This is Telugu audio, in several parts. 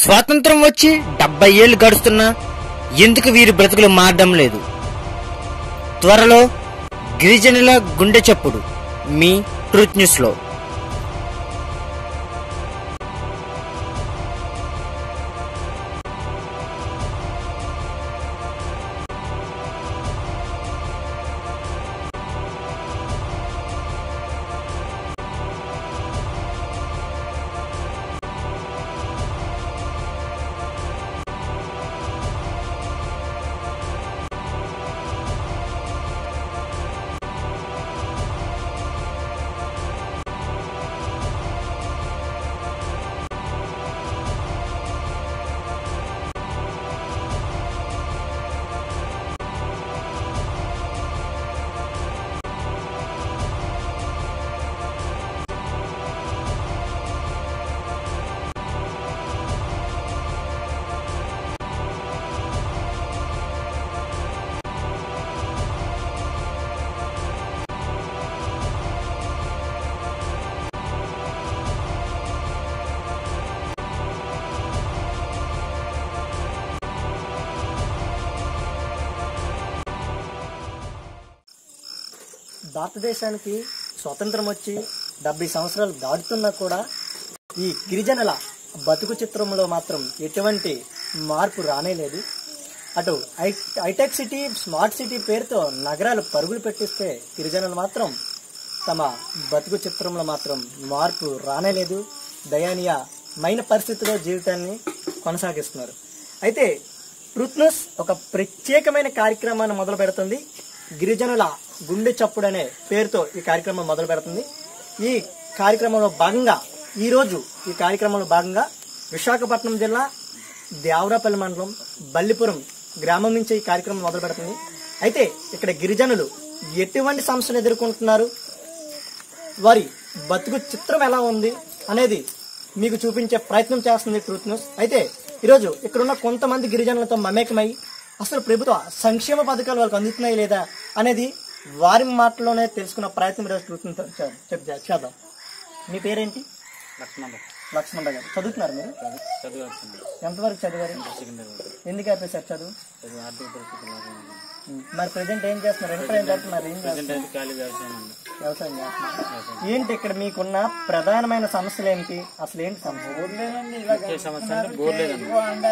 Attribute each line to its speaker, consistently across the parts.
Speaker 1: స్వాతంత్రం వచ్చి డెబ్బై ఏళ్ళు గడుస్తున్నా ఎందుకు వీరి బ్రతుకులు మారడం లేదు త్వరలో గిరిజనుల గుండె చప్పుడు మీ ట్రూత్ న్యూస్ లో
Speaker 2: భారతదేశానికి స్వతంత్రం వచ్చి డెబ్బై సంవత్సరాలు దాటుతున్నా కూడా ఈ గిరిజనుల బతుకు చిత్రంలో మాత్రం ఎటువంటి మార్పు రానేలేదు అటు ఐ హైటెక్ సిటీ స్మార్ట్ సిటీ పేరుతో నగరాలు పరుగులు పెట్టిస్తే గిరిజనులు మాత్రం తమ బతుకు చిత్రంలో మాత్రం మార్పు రానేలేదు దయానీయమైన పరిస్థితిలో జీవితాన్ని కొనసాగిస్తున్నారు అయితే ట్రూత్ న్యూస్ ఒక ప్రత్యేకమైన కార్యక్రమాన్ని మొదలు పెడుతుంది గిరిజనుల గుండె చప్పుడు అనే పేరుతో ఈ కార్యక్రమం మొదలు పెడుతుంది ఈ కార్యక్రమంలో భాగంగా ఈ రోజు ఈ కార్యక్రమంలో భాగంగా విశాఖపట్నం జిల్లా దేవరాపల్లి మండలం బల్లిపురం గ్రామం నుంచి ఈ కార్యక్రమం మొదలు పెడుతుంది అయితే ఇక్కడ గిరిజనులు ఎటువంటి సమస్యలు ఎదుర్కొంటున్నారు వారి బతుకు చిత్రం ఎలా ఉంది అనేది మీకు చూపించే ప్రయత్నం చేస్తుంది ట్రూత్ న్యూస్ అయితే ఈరోజు ఇక్కడున్న కొంతమంది గిరిజనులతో మమేకమై అసలు ప్రభుత్వ సంక్షేమ పథకాలు వాళ్ళకి అందుతున్నాయి లేదా అనేది వారి మాటలోనే తెలుసుకున్న ప్రయత్నం ఈరోజు ట్రూత్ న్యూస్ చే- చెప్ చేద్దాం మీ పేరేంటి
Speaker 3: లక్ష్మణ
Speaker 2: లక్ష్మణ గారు చదువుతున్నారు మీరు
Speaker 3: చదువు వస్తుంది
Speaker 2: ఎంతవరకు చదివారు ఎందుకు ఆపేశారు చదువు
Speaker 3: చదువు ఆర్థిక పరిస్థితి లాగా ఉంది
Speaker 2: ఉం. మరి ప్రజెంట్ ఏం చేస్తున్నారు ఇంటర్ ఏం చేస్తున్నారు ఏం చేస్తున్నారు
Speaker 3: ప్రజెంట్ అయితే ఖాళీ వ్యవసాయం ఉంది
Speaker 2: వ్యవసాయం చేస్తున్నారు ఏంటి ఇక్కడ మీకున్న ప్రధానమైన సమస్యలు ఏంటి అసలు ఏంటి సమస్య
Speaker 3: ముఖ్య సమస్య అంటే బోర్ లేదండి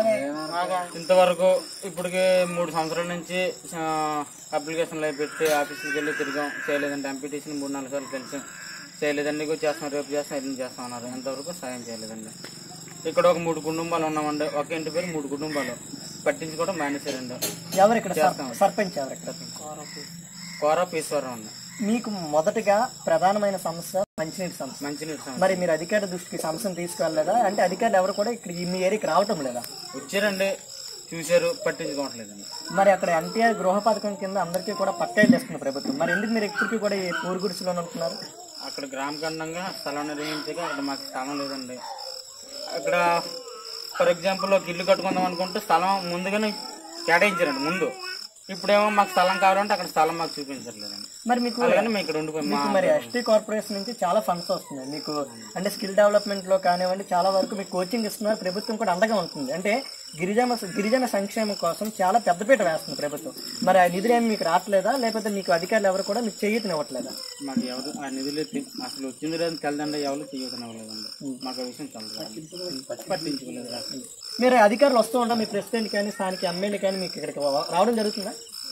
Speaker 3: ఇంతవరకు ఇప్పటికి మూడు సంవత్సరాల నుంచి ఆ, అప్లికేషన్లు అవి పెట్టి ఆఫీస్కి వెళ్ళి తిరిగాం చేయలేదండి ఎంపీటీసీని మూడు నాలుగు సార్లు కలిసి చేయలేదండి ఇగో చేస్తాం రేపు చేస్తాం ఎల్లుండి చేస్తాం అన్నారు ఎంతవరకు సాయం చేయలేదండి ఇక్కడ ఒక మూడు కుటుంబాలు ఉన్నామండి ఒక ఇంటి పేరు మూడు కుటుంబాలు పట్టించుకోవడం మానేశారండి
Speaker 2: ఎవరు ఇక్కడ సర్- సర్పంచ్ ఎవరు ఇక్కడ
Speaker 3: కోర పీశ్వరం అండి
Speaker 2: మీకు మొదటగా ప్రధానమైన సమస్య మంచినీటి సమస్య
Speaker 3: మంచినీటి సమస్య
Speaker 2: మరి మీరు అధికారుల దృష్టికి సమస్యను తీసుకెళ్ళలేదా అంటే అధికారులు ఎవరు కూడా ఇక్కడ ఈ మీ ఏరియాకి రావటం లేదా
Speaker 3: వచ్చారండి చూశారు పట్టించుకోవట్లేదండి
Speaker 2: మరి అక్కడ ఎన్టీఆర్ గృహ పథకం కింద అందరికీ కూడా పట్టాయిలు ఇస్తుంది ప్రభుత్వం మరి ఎందుకు మీరు ఇప్పటికీ కూడా ఈ పూరు గుడిసెలో ఉంటున్నారు
Speaker 3: అక్కడ గ్రామ ఖండంగా స్థలం నిర్వహించగా అక్కడ మాకు స్థలం లేదండి అక్కడ ఫర్ ఎగ్జాంపుల్ ఒక ఇల్లు కట్టుకుందాం అనుకుంటే స్థలం ముందుగానే కేటాయించారండి ముందు ఇప్పుడేమో మాకు స్థలం కావాలంటే అక్కడ స్థలం మాకు చూపించట్లేదండి
Speaker 2: మరి మీకు
Speaker 3: అలాగని మేము ఇక్కడ ఉండిపోయి మా
Speaker 2: మీకు మరి ఎస్టీ కార్పొరేషన్ నుంచి చాలా ఫండ్స్ వస్తున్నాయి మీకు అంటే స్కిల్ డెవలప్మెంట్ లో కానివ్వండి చాలా వరకు మీకు కోచింగ్ ఇస్తున్నారు ప్రభుత్వం కూడా అండగా ఉంటుంది అంటే గిరిజన గిరిజన సంక్షేమం కోసం చాలా పెద్దపీట వేస్తుంది ప్రభుత్వం మరి ఆ నిధులు ఏమి మీకు రావట్లేదా లేకపోతే మీకు అధికారులు ఎవరు కూడా మీకు చేయూతనివ్వట్లేదా
Speaker 3: మాకు ఎవరు ఆ నిధులు ఎత్తి- అసలు వచ్చింది లేదని తెలదండి ఎవరు చేయకనివ్వలేదండి మాకు ఆ విషయం తెలదు పట్టించుకోలేదు అసలు
Speaker 2: మీరు అధికారులు వస్తూ ఉంటారు మీ ప్రెసిడెంట్ కానీ స్థానిక ఎమ్మెల్యే కానీ మీకు ఇక్కడికి రా- రావడం జరుగుతుందా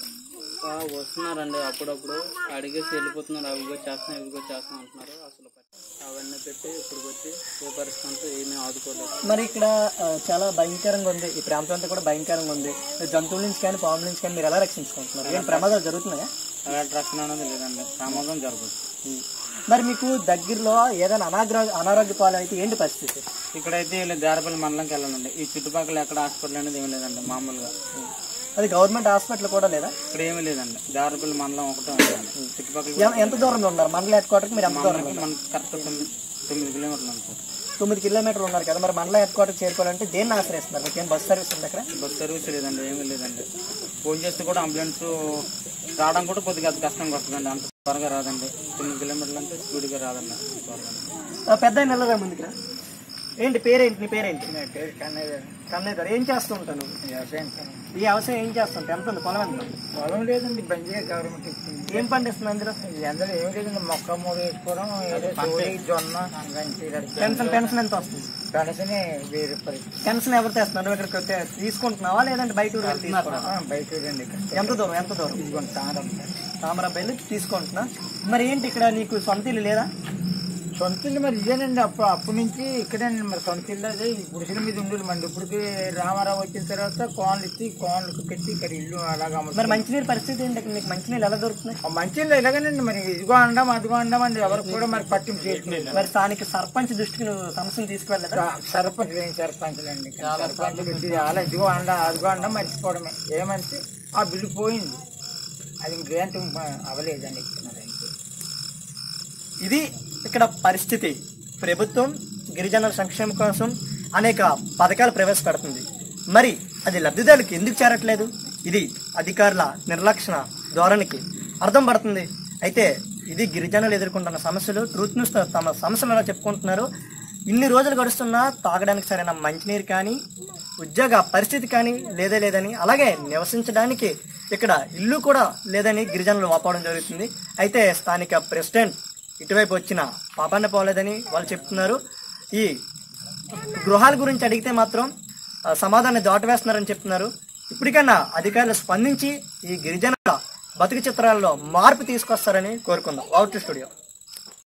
Speaker 3: ఆ, వస్తున్నారండి అప్పుడప్పుడు అడిగేసి వెళ్ళిపోతున్నారు అవి కూడా చేస్తాం ఇవి కూడా చేస్తాం అంటున్నారు అసలు పట్ట- అవన్నీ పెట్టి ఇప్పుడు వచ్చి ఏ పరిస్థితి ఏమీ ఆదుకోలేదు
Speaker 2: మరి ఇక్కడ ఆ, చాలా భయంకరంగా ఉంది ఈ ప్రాంతం అంతా కూడా భయంకరంగా ఉంది జంతువుల నుంచి కానీ పాముల నుంచి కానీ మీరు ఎలా రక్షించుకుంటున్నారు ఏం ప్రమాదాలు జరుగుతున్నాయా
Speaker 3: అలాంటి రక్షణ అనేది లేదండి ప్రమాదం జరగదు
Speaker 2: మరి మీకు దగ్గరలో ఏదైనా అనాగ్ర అనారోగ్య పాలు అయితే ఏంటి పరిస్థితి
Speaker 3: ఇక్కడైతే వీళ్ళు దేరపల్లి మండలంకి వెళ్ళాలండి ఈ చుట్టుపక్కల ఎక్కడ హాస్పిటల్ అనేది ఏమీ లేదండి మామూలుగా
Speaker 2: అది గవర్నమెంట్ హాస్పిటల్ కూడా లేదా
Speaker 3: ఇక్కడ ఏమీ లేదండి దేరపల్లి మండలం ఒకటే ఉందండి చుట్టుపక్కల
Speaker 2: ఎ- ఎంత దూరంలో ఉన్నారు మండల హెడ్ క్వార్టర్కి మీరు ఎంత దూరం
Speaker 3: మనకి మనకి కరెక్ట్ తొమ్మిది తొమ్మిది కిలోమీటర్లు ఉంది సార్
Speaker 2: తొమ్మిది కిలోమీటర్లు ఉన్నారు కదా మరి మండల హెడ్ క్వార్టర్ చేరుకోవాలంటే దేన్ని ఆశ్రయిస్తున్నారు మీకు ఏం బస్ సర్వీస్ ఉంది అక్కడ
Speaker 3: బస్ సర్వీస్ లేదండి ఏమీ లేదండి ఫోన్ చేస్తే కూడా అంబులెన్స్ రావడం కూడా కొద్దిగా అది కష్టంగా వస్తుందండి అంత త్వరగా రాదండి తొమ్మిది కిలోమీటర్లు అంటే స్పీడ్గా రాదండి త్వరగా
Speaker 2: ఆ, పెద్ద ఆయన వెళ్ళదా ముందుకు ఏంటి పేరేంటి నీ పేరేంటి
Speaker 4: నా పేరు కన్నయ్య
Speaker 2: కన్నయ్య గారు ఏం చేస్తుంటాను
Speaker 4: వ్యవసాయం పని.
Speaker 2: ఈ వ్యవసాయం ఏం చేస్తుంటా ఎంత ఉంది పొలం ఎంత ఉంది?
Speaker 4: పొలం లేదండి బండిగా గవర్నమెంట్ ఇచ్చింది
Speaker 2: ఏం పండిస్తుంది అందులో
Speaker 4: ఈ అందరూ ఏం లేదండి మొక్క మూడు వేసుకోవడం ఏదో సోడి జొన్న గంటి
Speaker 2: పెన్షన్ పెన్షన్ ఎంత వస్తుంది
Speaker 4: పెన్షన్ వెయ్యి రూపాయలు
Speaker 2: పెన్షన్ ఎవరు తెస్తున్నారు నువ్వు ఇక్కడికి వచ్చే- తీసుకుంటున్నావా లేదంటే బయట ఊరు వెళ్ళి తీసుకుంటున్నావా?
Speaker 4: ఆ, బయట రండి ఇక్కడ
Speaker 2: ఎంత దూరం ఎంత దూరం
Speaker 4: ఇదిగోండి తాగడం
Speaker 2: తామరాబాయిలు తీసుకుంటున్నా మరి ఏంటి ఇక్కడ నీకు సొంత ఇల్లు లేదా
Speaker 4: సొంత ఇల్లు మరి ఇదేనండి అప్పుడు అప్పటి నుంచి ఇక్కడేనండి మరి సొంత ఇల్లు అదే ఈ గుడిసెల మీద ఉండేది మండి ఇప్పటికి రామారావు వచ్చిన తర్వాత కోన్లు ఇచ్చి కోన్లకు పెట్టి ఇక్కడ ఇల్లు అలాగా
Speaker 2: మరి మంచినీరు పరిస్థితి ఏంటి ఇక్కడ నీకు మంచినీళ్ళు ఎలా దొరుకుతున్నాయి
Speaker 4: ఆ మంచి ఇల్లు ఇలాగేనండి మరి ఇదిగో అండం అదిగో అండం అండి ఎవరికి కూడా మరి పట్టింపు చేయట్లేదు
Speaker 2: మరి స్థానిక సర్పంచ్ దృష్టికి నువ్వు సమస్యను తీసుకువెళ్ళదా
Speaker 4: సర్పంచ్ లేని సర్పంచ్లు అండి సర్పంచ్ పెట్టి అలా ఇదిగో అండ అదిగో అండ మర్చిపోవడమే ఏమంటే ఆ బిల్లు పోయింది అది గ్రాంట్ అవ్వలేదండి ఇస్తున్నారు అంతే.
Speaker 2: ఇది ఇక్కడ పరిస్థితి ప్రభుత్వం గిరిజనుల సంక్షేమం కోసం అనేక పథకాలు ప్రవేశపెడుతుంది మరి అది లబ్ధిదారులకు ఎందుకు చేరట్లేదు ఇది అధికారుల నిర్లక్షణ ధోరణికి అర్థం పడుతుంది అయితే ఇది గిరిజనులు ఎదుర్కొంటున్న సమస్యలు ట్రూత్ న్యూస్ తమ సమస్యలు ఎలా చెప్పుకుంటున్నారు ఇన్ని రోజులు గడుస్తున్నా తాగడానికి సరైన మంచినీరు కానీ ఉద్యోగ పరిస్థితి కానీ లేదే లేదని అలాగే నివసించడానికి ఇక్కడ ఇల్లు కూడా లేదని గిరిజనులు వాపోవడం జరుగుతుంది అయితే స్థానిక ప్రెసిడెంట్ ఇటువైపు వచ్చిన పాపాన్న పోలేదని వాళ్ళు చెప్తున్నారు ఈ గృహాల గురించి అడిగితే మాత్రం ఆ, సమాధానం దాటవేస్తున్నారని చెప్తున్నారు ఇప్పటికన్నా అధికారులు స్పందించి ఈ గిరిజనుల బతుకు చిత్రాల్లో మార్పు తీసుకొస్తారని కోరుకుందాం అవుట్ స్టూడియో